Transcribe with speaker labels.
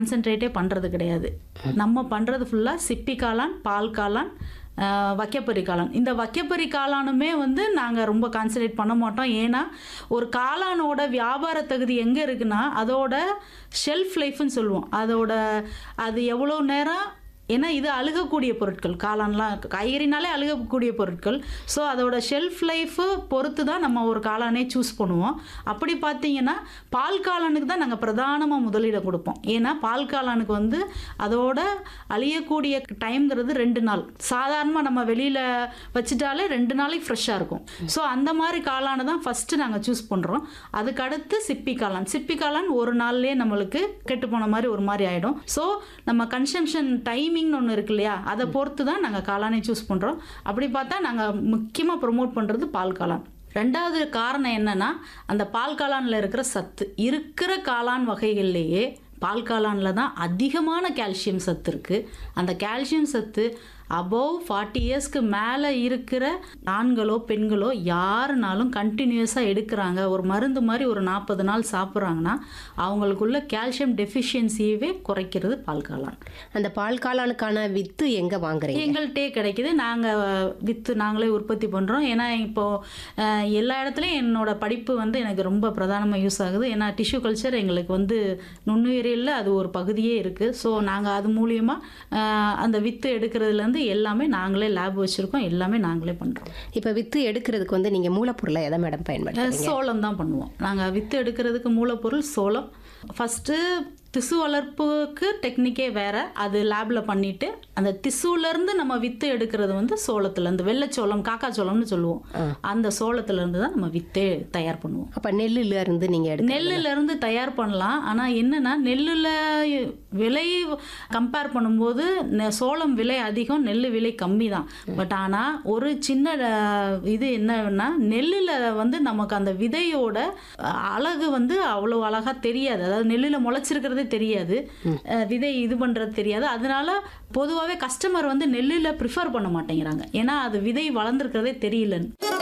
Speaker 1: கான்சென்ட்ரேட்டே பண்ணுறது கிடையாது நம்ம பண்ணுறது ஃபுல்லாக சிப்பி காளான் பால் காளான் ஆஹ், வக்கைப்பொரி காளான் இந்த வக்கைப்பொரி காளானுமே வந்து நாங்கள் ரொம்ப கான்சன்ட்ரேட் பண்ண மாட்டோம் ஏன்னா ஒரு காளானோட வியாபார தகுதி எங்கே இருக்குன்னா அதோட ஷெல்ஃப் லைஃப்னு சொல்லுவோம் அதோட அது எவ்வளோ நேரம் ஏன்னா இது அழுகக்கூடிய பொருட்கள் காளான்லாம் காய்கறினாலே அழுகக்கூடிய பொருட்கள் ஸோ அதோட ஷெல்ஃப் லைஃபு பொறுத்து தான் நம்ம ஒரு காளானே சூஸ் பண்ணுவோம் அப்படி பார்த்தீங்கன்னா பால் காளானுக்கு தான் நாங்கள் பிரதானமாக முதலிடம் கொடுப்போம் ஏன்னா பால் காளானுக்கு வந்து அதோட அழியக்கூடிய டைம்ங்கிறது ரெண்டு நாள் சாதாரணமாக நம்ம வெளியில் வச்சுட்டாலே ரெண்டு நாளைக்கு ஃப்ரெஷ்ஷாக இருக்கும் ஸோ அந்த மாதிரி காளானை தான் ஃபஸ்ட்டு நாங்கள் சூஸ் பண்ணுறோம் அதுக்கு அடுத்து சிப்பி காளான் சிப்பி காளான் ஒரு நாள்லேயே நம்மளுக்கு கெட்டு போன மாதிரி ஒரு மாதிரி ஆகிடும் ஸோ நம்ம கன்சம்ஷன் டைமிங்னு ஒன்று இருக்கு இல்லையா அதை பொறுத்து தான் நாங்கள் காளானை சூஸ் பண்ணுறோம் அப்படி பார்த்தா நாங்கள் முக்கியமாக ப்ரொமோட் பண்ணுறது பால் காளான் ரெண்டாவது காரணம் என்னன்னா அந்த பால் காளானில் இருக்கிற சத்து இருக்கிற காளான் வகைகள்லேயே பால் காளானில் தான் அதிகமான கால்சியம் சத்து இருக்குது அந்த கால்சியம் சத்து அபவ் ஃபார்ட்டி இயர்ஸ்க்கு மேலே இருக்கிற ஆண்களோ பெண்களோ யாருனாலும் கண்டினியூஸாக எடுக்கிறாங்க ஒரு மருந்து மாதிரி ஒரு நாற்பது நாள் சாப்பிட்றாங்கன்னா அவங்களுக்குள்ள கால்சியம் டெஃபிஷியன்சியவே குறைக்கிறது பால் காளான்
Speaker 2: அந்த பால் காளானுக்கான வித்து எங்க வாங்குறீங்க
Speaker 1: எங்கள்கிட்டே கிடைக்குது நாங்கள் வித்து நாங்களே உற்பத்தி பண்ணுறோம் ஏன்னா இப்போது எல்லா இடத்துலையும் என்னோட படிப்பு வந்து எனக்கு ரொம்ப பிரதானமாக யூஸ் ஆகுது ஏன்னா டிஷ்யூ கல்ச்சர் எங்களுக்கு வந்து நுண்ணுயிரியலில் அது ஒரு பகுதியே இருக்குது ஸோ நாங்கள் அது மூலியமாக அந்த வித்து எடுக்கிறதுலேருந்து எல்லாமே நாங்களே லேப் வச்சுருக்கோம் எல்லாமே நாங்களே பண்ணுறோம்
Speaker 2: இப்ப வித்து எடுக்கிறதுக்கு வந்து நீங்க மூலப்பொருளை எதை மேடம் பயன்படுத்துறீங்க
Speaker 1: சோளம் தான் பண்ணுவோம் நாங்கள் வித்து எடுக்கிறதுக்கு மூலப்பொருள் சோளம் ஃபஸ்ட்டு திசு வளர்ப்புக்கு டெக்னிக்கே வேற அது லேபில் பண்ணிட்டு அந்த திசுலேருந்து நம்ம வித்து எடுக்கிறது வந்து சோளத்துலேருந்து வெள்ளைச்சோளம் காக்காச்சோளம்னு சொல்லுவோம் அந்த சோளத்துலேருந்து தான் நம்ம வித்தே தயார் பண்ணுவோம்
Speaker 2: அப்ப நெல்லுல இருந்து நீங்க எடுக்க
Speaker 1: நெல்லுல இருந்து தயார் பண்ணலாம் ஆனால் என்னன்னா நெல்லுல விலை கம்பேர் பண்ணும்போது நெ- சோளம் விலை அதிகம் நெல் விலை கம்மி தான் பட் ஆனால் ஒரு சின்ன அஹ், இது என்னன்னா நெல்லில் வந்து நமக்கு அந்த விதையோட அஹ், அழகு வந்து அவ்வளோ அழகாக தெரியாது அதாவது நெல்லில் முளைச்சிருக்கிறதே தெரியாது அஹ், விதை இது பண்ணுறது தெரியாது அதனால பொதுவாகவே கஸ்டமர் வந்து நெல்லில் ப்ரிஃபர் பண்ண மாட்டேங்கிறாங்க ஏன்னா அது விதை வளர்ந்துருக்கிறதே தெரியலன்னு